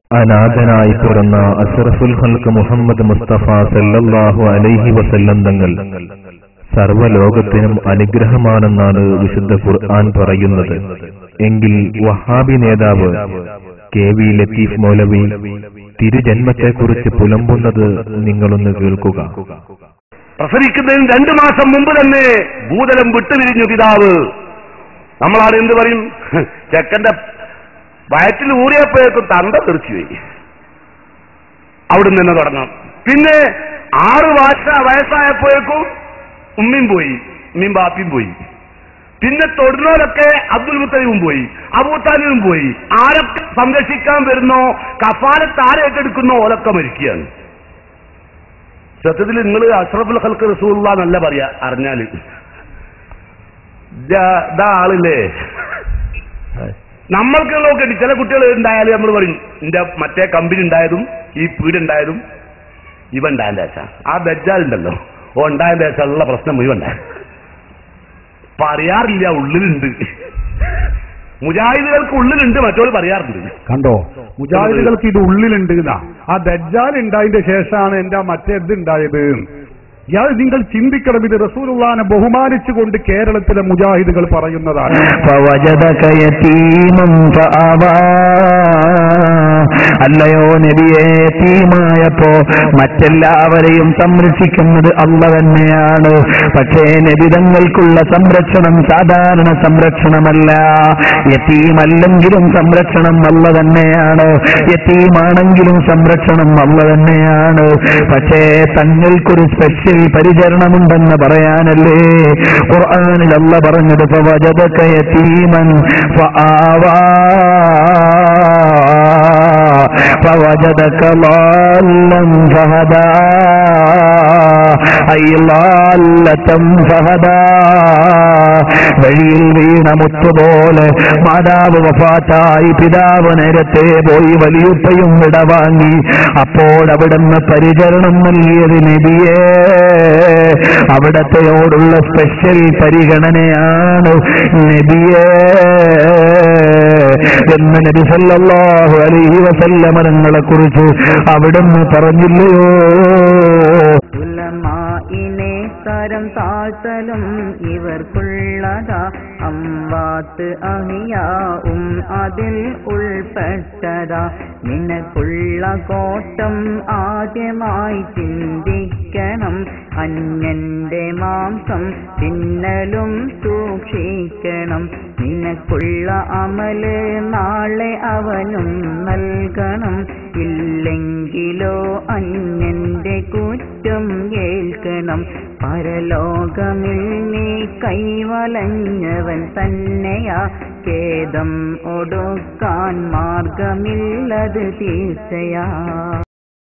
അനാഥനായി പിറന്ന അഷറഫുൽ ഹൽക്ക് മുഹമ്മദ് മുസ്തഫ സല്ലല്ലാഹു അലൈഹി വസല്ലം തങ്ങൾ സർവ്വലോകത്തിനും അനുഗ്രഹമാണെന്നാണ് വിശുദ്ധ ഖുർആൻ പറയുന്നത് എങ്കിൽ വഹാബി നേതാവ് കെ വി ലത്തീഫ് മൗലവി തിരുജന്മത്തെക്കുറിച്ച് പുലമ്പുന്നത് നിങ്ങളൊന്ന് കേൾക്കുക പ്രസവിക്കുന്നതിന് രണ്ടു മാസം മുമ്പ് തന്നെ ഭൂതലം വിട്ടുപിരിഞ്ഞു പിതാവ് നമ്മളാണ് എന്ത് പറയും ചെക്കന്റെ വയറ്റിൽ ഊറിയപ്പോഴേക്കും തണ്ട തെറിച്ചുപോയി അവിടുന്ന് തന്നെ തുടങ്ങാം പിന്നെ ആറ് വർഷ വയസ്സായപ്പോഴേക്കും ഉമ്മയും പോയി ഉമ്മയും ബാപ്പിയും പോയി പിന്നെ തൊടുന്നവരൊക്കെ അബ്ദുൽ മുത്തലിബും പോയി അബൂത്താലിബും പോയി ആരൊക്കെ സംരക്ഷിക്കാൻ വരുന്നോ കഫാലത്ത് ആരെ ഏറ്റെടുക്കുന്നോ ഓലൊക്കെ മരിക്കുകയാണ് സത്യത്തിൽ നിങ്ങൾ അഷ്റഫുൽ ഹൽക്ക് റസൂള്ള എന്നല്ല പറയാ അറിഞ്ഞാല് ഇതാ- ഇതാ ആളില്ലേ നമ്മൾക്ക് നോക്കട്ടെ ചില കുട്ടികൾ ഉണ്ടായാലും നമ്മൾ പറയും എന്റെ മറ്റേ കമ്പനി ഉണ്ടായതും ഈ പീഡ് ഉണ്ടായതും ഇവ ഉണ്ടായതിന്റെ ശേഷം ആ ബെജാലുണ്ടല്ലോ ഓ ഉണ്ടായതിന്റെ ശേഷം ഉള്ള പ്രശ്നം മുഴുവൻ ഉണ്ടായ പറയാറില്ല ഉള്ളിലുണ്ട് മുജാഹിദുകൾക്ക് ഉള്ളിലുണ്ട് മറ്റോട് പറയാറുണ്ട് കണ്ടോ മുജാഹിദുകൾക്ക് ഇത് ഉള്ളിലുണ്ട് എന്നാ ആ ദജ്ജാൽ ഉണ്ടായതിന്റെ ശേഷമാണ് എന്റെ മറ്റേ ഇത് ഉണ്ടായത് ഇയാൾ നിങ്ങൾ ചിന്തിക്കണം ഇത് റസൂലുള്ളാനെ ബഹുമാനിച്ചുകൊണ്ട് കേരളത്തിലെ മുജാഹിദുകൾ പറയുന്നതാണ് فوجدك يتيما فآوى അല്ലയോ നബിയെ യതീമായപ്പോ മറ്റെല്ലാവരെയും സംരക്ഷിക്കുന്നത് അല്ല തന്നെയാണ് പക്ഷേ നബിതങ്ങൾക്കുള്ള സംരക്ഷണം സാധാരണ സംരക്ഷണമല്ല യതീമല്ലെങ്കിലും സംരക്ഷണം അല്ല തന്നെയാണ് യതീമാണെങ്കിലും സംരക്ഷണം അല്ല തന്നെയാണ് പക്ഷേ തങ്ങൾക്കൊരു സ്പെഷ്യൽ പരിചരണമുണ്ടെന്ന് പറയാനല്ലേ ഖുർആനിൽ അല്ല പറഞ്ഞത് فوجدك يتيما فآوى فوجدك ضالا فهدى أي ضالة فهدى വഴിയിൽ വീണ മുത്തുപോലെ മാതാവ് വഫാത്തായി പിതാവ് നേരത്തെ പോയി വലിയുപ്പയും വിടവാങ്ങി അപ്പോൾ അവിടുന്ന് പരിചരണം നൽകിയത് നബിയേ അവിടത്തെയോടുള്ള സ്പെഷ്യൽ പരിഗണനയാണ് നബിയേ എന്ന് നബി സല്ലല്ലാഹു അലൈഹി വസല്ലമ തങ്ങളെ കുറിച്ച് അവിടുന്ന് പറഞ്ഞില്ലയോ ഉലമായിനെ തരം താഴ്ത്തലും ഇവർക്കുള്ളതാ അമ്പാത്ത് അഹിയാവും അതിൽ ഉൾപ്പെട്ടതാ നിനക്കുള്ള കോട്ടം ആദ്യമായി ചിന്തിക്കണം അന്യന്റെ മാംസം തിന്നലും സൂക്ഷിക്കണം നിനക്കുള്ള അമല് നാളെ അവനും നൽകണം ഇല്ലെങ്കിലോ അന്യന്റെ കുറ്റം കേൾക്കണം പരലോകമിൽ നീ കൈവലഞ്ഞവൻ തന്നെയാ ഖേദം ഒടുക്കാൻ മാർഗമില്ലത് തീർച്ചയാ